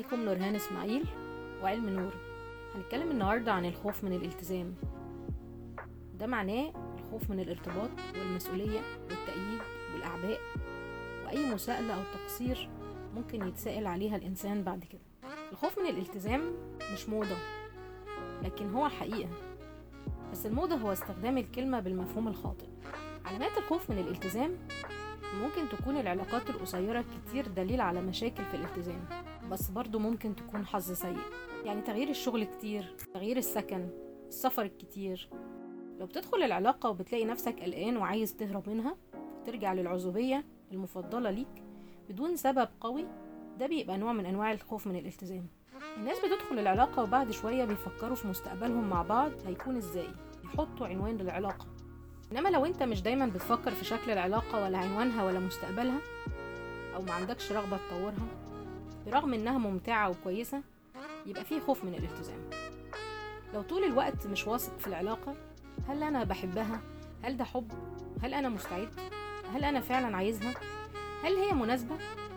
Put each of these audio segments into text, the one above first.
معاكم نورهان اسماعيل وعلم نور هنتكلم النهاردة عن الخوف من الالتزام ده معناه الخوف من الارتباط والمسؤولية والتأييد والأعباء وأي مساءلة أو تقصير ممكن يتسائل عليها الإنسان بعد كده الخوف من الالتزام مش موضة لكن هو حقيقة بس الموضة هو استخدام الكلمة بالمفهوم الخاطئ علامات الخوف من الالتزام ممكن تكون العلاقات القصيرة كتير دليل على مشاكل في الالتزام بس برضو ممكن تكون حظ سيء يعني تغيير الشغل كتير تغيير السكن السفر الكتير لو بتدخل العلاقة وبتلاقي نفسك قلقان وعايز تهرب منها وترجع للعزوبية المفضلة ليك بدون سبب قوي ده بيبقى نوع من أنواع الخوف من الالتزام الناس بتدخل العلاقة وبعد شوية بيفكروا في مستقبلهم مع بعض هيكون ازاي يحطوا عنوان للعلاقة انما لو انت مش دايما بتفكر في شكل العلاقة ولا عنوانها ولا مستقبلها او ما عندكش رغبة تطورها برغم انها ممتعة وكويسة يبقى فيه خوف من الالتزام لو طول الوقت مش واثق في العلاقة هل انا بحبها هل ده حب هل انا مستعد هل انا فعلا عايزها هل هي مناسبة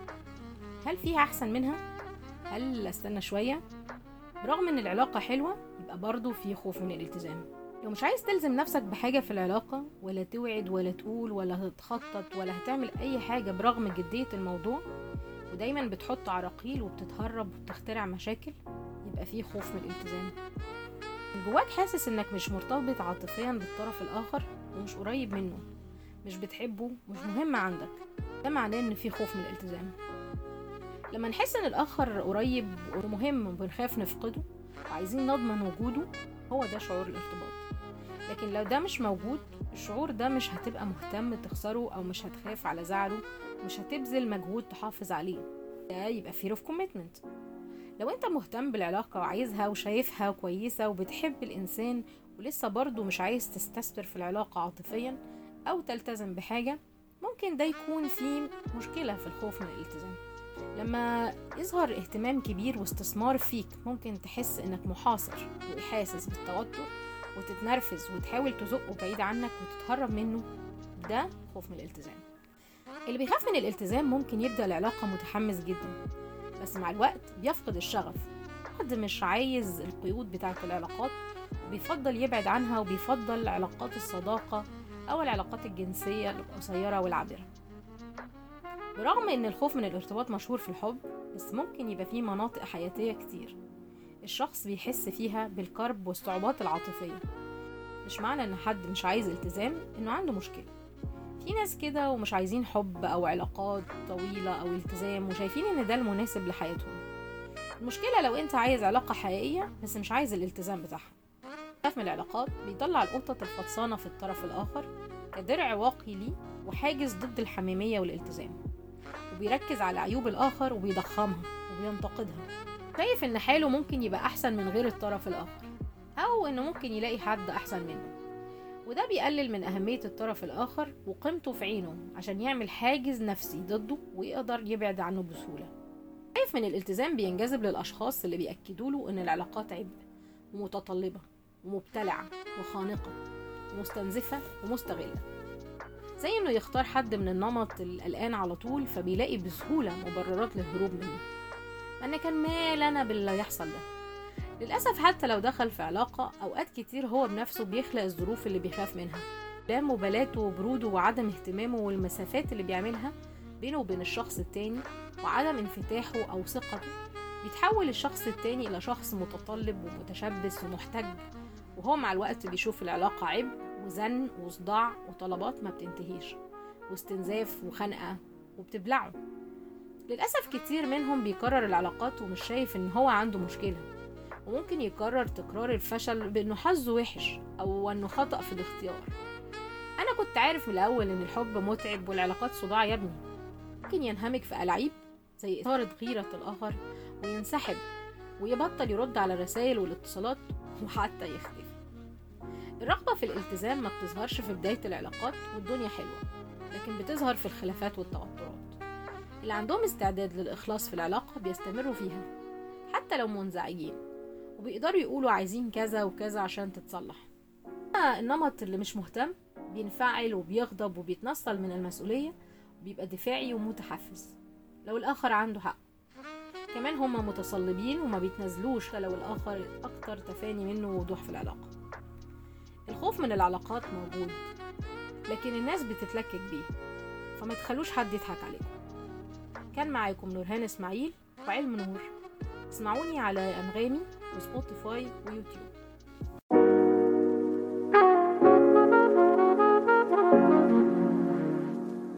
هل فيها احسن منها هل استنى شوية برغم ان العلاقة حلوة يبقى برضه في خوف من الالتزام لو مش عايز تلزم نفسك بحاجة في العلاقة ولا توعد ولا تقول ولا هتخطط ولا هتعمل أي حاجة برغم جدية الموضوع ودايما بتحط عراقيل وبتتهرب وبتخترع مشاكل يبقى فيه خوف من الالتزام من جواك حاسس انك مش مرتبط عاطفيا بالطرف الآخر ومش قريب منه مش بتحبه مش مهم عندك ده معناه ان في خوف من الالتزام لما نحس ان الآخر قريب ومهم وبنخاف نفقده وعايزين نضمن وجوده هو ده شعور الارتباط لكن لو ده مش موجود الشعور ده مش هتبقى مهتم تخسره او مش هتخاف على زعله مش هتبذل مجهود تحافظ عليه ده يبقى fear of commitment لو انت مهتم بالعلاقة وعايزها وشايفها كويسة وبتحب الانسان ولسه برضه مش عايز تستثمر في العلاقة عاطفيا او تلتزم بحاجة ممكن ده يكون في مشكلة في الخوف من الالتزام لما يظهر اهتمام كبير واستثمار فيك ممكن تحس انك محاصر وحاسس بالتوتر وتتنرفز وتحاول تزقه بعيد عنك وتتهرب منه ده خوف من الالتزام اللي بيخاف من الالتزام ممكن يبدأ العلاقة متحمس جدا بس مع الوقت بيفقد الشغف حد مش عايز القيود بتاعة العلاقات وبيفضل يبعد عنها وبيفضل علاقات الصداقة أو العلاقات الجنسية القصيرة والعابرة برغم ان الخوف من الارتباط مشهور في الحب بس ممكن يبقى فيه مناطق حياتية كتير الشخص بيحس فيها بالكرب والصعوبات العاطفية مش معنى ان حد مش عايز التزام انه عنده مشكلة في ناس كده ومش عايزين حب او علاقات طويلة او التزام وشايفين ان ده المناسب لحياتهم المشكلة لو انت عايز علاقة حقيقية بس مش عايز الالتزام بتاعها خاف من العلاقات بيطلع القطط الفطسانة في الطرف الآخر كدرع واقي ليه وحاجز ضد الحميمية والالتزام وبيركز على عيوب الآخر وبيضخمها وبينتقدها شايف إن حاله ممكن يبقى أحسن من غير الطرف الآخر أو إنه ممكن يلاقي حد أحسن منه وده بيقلل من أهمية الطرف الآخر وقيمته في عينه عشان يعمل حاجز نفسي ضده ويقدر يبعد عنه بسهولة خايف من الالتزام بينجذب للأشخاص اللي بيأكدوا له إن العلاقات عبء ومتطلبة ومبتلعة وخانقة ومستنزفة ومستغلة زي انه يختار حد من النمط القلقان على طول فبيلاقي بسهولة مبررات للهروب منه انا كان مال انا باللي يحصل ده للأسف حتى لو دخل في علاقة أوقات كتير هو بنفسه بيخلق الظروف اللي بيخاف منها لا مبالاته وبروده وعدم اهتمامه والمسافات اللي بيعملها بينه وبين الشخص التاني وعدم انفتاحه أو ثقته بيتحول الشخص التاني إلى شخص متطلب ومتشبث ومحتج وهو مع الوقت بيشوف العلاقة عبء وزن وصداع وطلبات ما بتنتهيش واستنزاف وخنقة وبتبلعه للأسف كتير منهم بيكرر العلاقات ومش شايف إن هو عنده مشكلة وممكن يكرر تكرار الفشل بإنه حظه وحش أو إنه خطأ في الاختيار أنا كنت عارف من الأول إن الحب متعب والعلاقات صداع يا ابني ممكن ينهمك في ألعاب زي إثارة غيرة الآخر وينسحب ويبطل يرد على الرسائل والاتصالات وحتى يختفي الرغبة في الالتزام ما بتظهرش في بداية العلاقات والدنيا حلوة لكن بتظهر في الخلافات والتوترات اللي عندهم استعداد للإخلاص في العلاقة بيستمروا فيها حتى لو منزعجين وبيقدروا يقولوا عايزين كذا وكذا عشان تتصلح النمط اللي مش مهتم بينفعل وبيغضب وبيتنصل من المسؤولية وبيبقى دفاعي ومتحفز لو الآخر عنده حق كمان هما متصلبين وما بيتنازلوش لو الآخر أكتر تفاني منه ووضوح في العلاقة الخوف من العلاقات موجود لكن الناس بتتلكك بيه فما تخلوش حد يضحك عليكم كان معاكم نورهان اسماعيل وعلم نور اسمعوني على انغامي وسبوتيفاي ويوتيوب